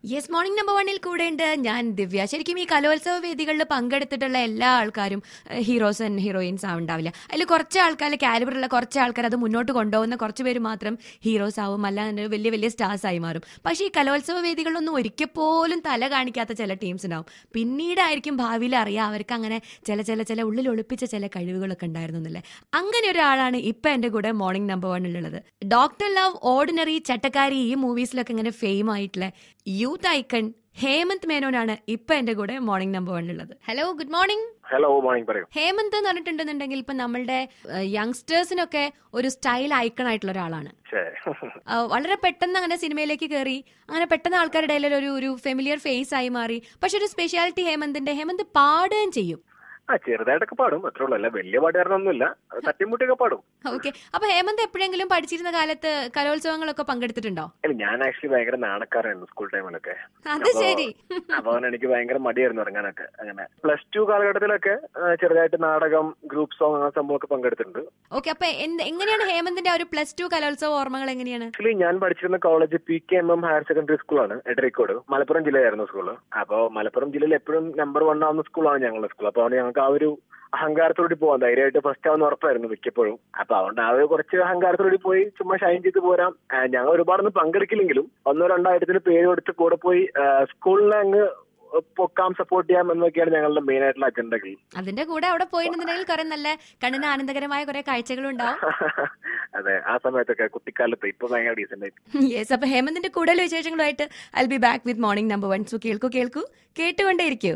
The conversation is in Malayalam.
യെസ് മോർണിംഗ് നമ്പർ വണ്ണിൽ കൂടെ ഉണ്ട് ഞാൻ ദിവ്യ ശരിക്കും ഈ കലോത്സവ വേദികളിൽ പങ്കെടുത്തിട്ടുള്ള എല്ലാ ആൾക്കാരും ഹീറോസ് ആൻഡ് ഹീറോയിൻസ് ആവുണ്ടാവില്ല അതിൽ കുറച്ച് ആൾക്കാർ കാലിബറുള്ള കുറച്ച് ആൾക്കാർ അത് മുന്നോട്ട് കൊണ്ടുപോകുന്ന കുറച്ച് പേര് മാത്രം ഹീറോസ് ആവും അല്ലാതെ വലിയ വലിയ സ്റ്റാർസ് ആയി മാറും പക്ഷേ ഈ കലോത്സവ വേദികളിലൊന്നും ഒരിക്കൽ പോലും തല കാണിക്കാത്ത ചില ടീംസ് ഉണ്ടാവും പിന്നീടായിരിക്കും ഭാവിയിൽ അറിയാം അവർക്ക് അങ്ങനെ ചില ചില ചില ഉള്ളിൽ ഒളിപ്പിച്ച ചില കഴിവുകളൊക്കെ ഉണ്ടായിരുന്നു എന്നല്ലേ അങ്ങനെ ഒരാളാണ് ഇപ്പൊ എന്റെ കൂടെ മോർണിംഗ് നമ്പർ വണ്ണിലുള്ളത് ഡോക്ടർ ലവ് ഓർഡിനറി ചട്ടക്കാരി ഈ മൂവീസിലൊക്കെ ഇങ്ങനെ ഫെയിം ആയിട്ടുള്ള യൂത്ത് ഐക്കൺ ഹേമന്ത് മേനോനാണ് ഇപ്പൊ എന്റെ കൂടെ മോർണിംഗ് നമ്പർ വണ്ണിലുള്ളത് hello good morning hello morning പറയൂ ഹേമന്ത് എന്ന് പറഞ്ഞിട്ടുണ്ടെന്നുണ്ടെങ്കിൽ ഇപ്പൊ നമ്മളുടെ യങ്സ്റ്റേഴ്സിനൊക്കെ ഒരു സ്റ്റൈൽ ഐക്കൺ ആയിട്ടുള്ള ഒരാളാണ് ശരി ആ, വളരെ പെട്ടെന്ന് അങ്ങനെ സിനിമയിലേക്ക് കയറി അങ്ങനെ പെട്ടെന്ന് ആൾക്കാരുടെ ഇടയിൽ ഒരു ഒരു ഫെമിലിയർ ഫേസ് ആയി മാറി പക്ഷെ ഒരു സ്പെഷ്യാലിറ്റി ഹേമന്തിന്റെ ഹേമന്ത് പാടുകയും ചെയ്യും ആ ചെറുതായിട്ടൊക്കെ പാടും അത്രേ ഉള്ളൂ അല്ല വലിയ പാട്ടുകാരനൊന്നുമില്ല തട്ടിമുട്ടിയൊക്കെ പാടും ഓക്കെ അപ്പൊ ഹേമന്ത് എപ്പോഴെങ്കിലും പഠിച്ചിരുന്ന കാലത്ത് കലോത്സവങ്ങളൊക്കെ പങ്കെടുത്തിട്ടുണ്ടോ അല്ല ഞാൻ ആക്ച്വലി ഭയങ്കര നാണക്കാരായിരുന്നു സ്കൂൾ ടൈമിലൊക്കെ അത് ശരി അപ്പൊ അവൻ എനിക്ക് ഭയങ്കര മടിയായിരുന്നു ഇറങ്ങാനൊക്കെ അങ്ങനെ പ്ലസ് ടു കാലഘട്ടത്തിലൊക്കെ ആ, ചെറുതായിട്ട് നാടകം ഗ്രൂപ്പ് സോങ് അങ്ങനെ സംഭവമൊക്കെ പങ്കെടുത്തിട്ടുണ്ട് ഓക്കെ അപ്പൊ എന്ത് എങ്ങനെയാണ് ഹേമന്തിന്റെ ആ ഒരു പ്ലസ് ടു കലോത്സവ ഓർമ്മകൾ എങ്ങനെയാണ് ആക്ച്വലി ഞാൻ പഠിച്ചിരുന്ന college P K M M higher secondary സ്കൂളാണ് എടരിക്കോട് മലപ്പുറം ജില്ലയായിരുന്നു സ്കൂള് അപ്പോ മലപ്പുറം ജില്ലയിൽ എപ്പോഴും നമ്പർ വൺ ആവുന്ന സ്കൂളാണ് ഞങ്ങളുടെ സ്കൂൾ അപ്പൊ അതുകൊണ്ട് ഞങ്ങൾക്ക് ആ ഒരു അഹങ്കാരത്തോടെ പോവാം ധൈര്യമായിട്ട് ഫസ്റ്റ് ആവുന്ന ഉറപ്പായിരുന്നു മിക്കപ്പോഴും അപ്പൊ അതുകൊണ്ട് ആ ഒരു കുറച്ച് അഹങ്കാരത്തോടെ പോയി ചുമ്മാ ഷൈൻ ചെയ്ത് പോരാം ആ, ഞങ്ങൾ ഒരുപാടൊന്നും പങ്കെടുക്കില്ലെങ്കിലും ഒന്നോ രണ്ടോ ആയിരത്തിന് പേര് കൊടുത്ത് കൂടെ പോയി ആ, സ്കൂളിനെ അങ്ങ് പൊക്കാം സപ്പോർട്ട് ചെയ്യാം എന്നൊക്കെയാണ് ഞങ്ങളുടെ മെയിൻ ആയിട്ടുള്ള അജണ്ടകൾ അതിന്റെ കൂടെ അവിടെ പോയിട്ടുണ്ടെങ്കിൽ കുറെ നല്ല കണ്ണിന് ആനന്ദകരമായ കുറെ കാഴ്ചകളും ഉണ്ടാവും അതെ ആ സമയത്തൊക്കെ കുട്ടിക്കാലത്ത് ഇപ്പൊ ഭയങ്കര ഡീസന്റ് ആയി യെസ് അപ്പൊ ഹേമന്തിന്റെ കൂടുതൽ വിശേഷങ്ങളുമായിട്ട് I be back with morning number one so കേൾക്കൂ കേൾക്കൂ കേട്ടുകൊണ്ടേയിരിക്കൂ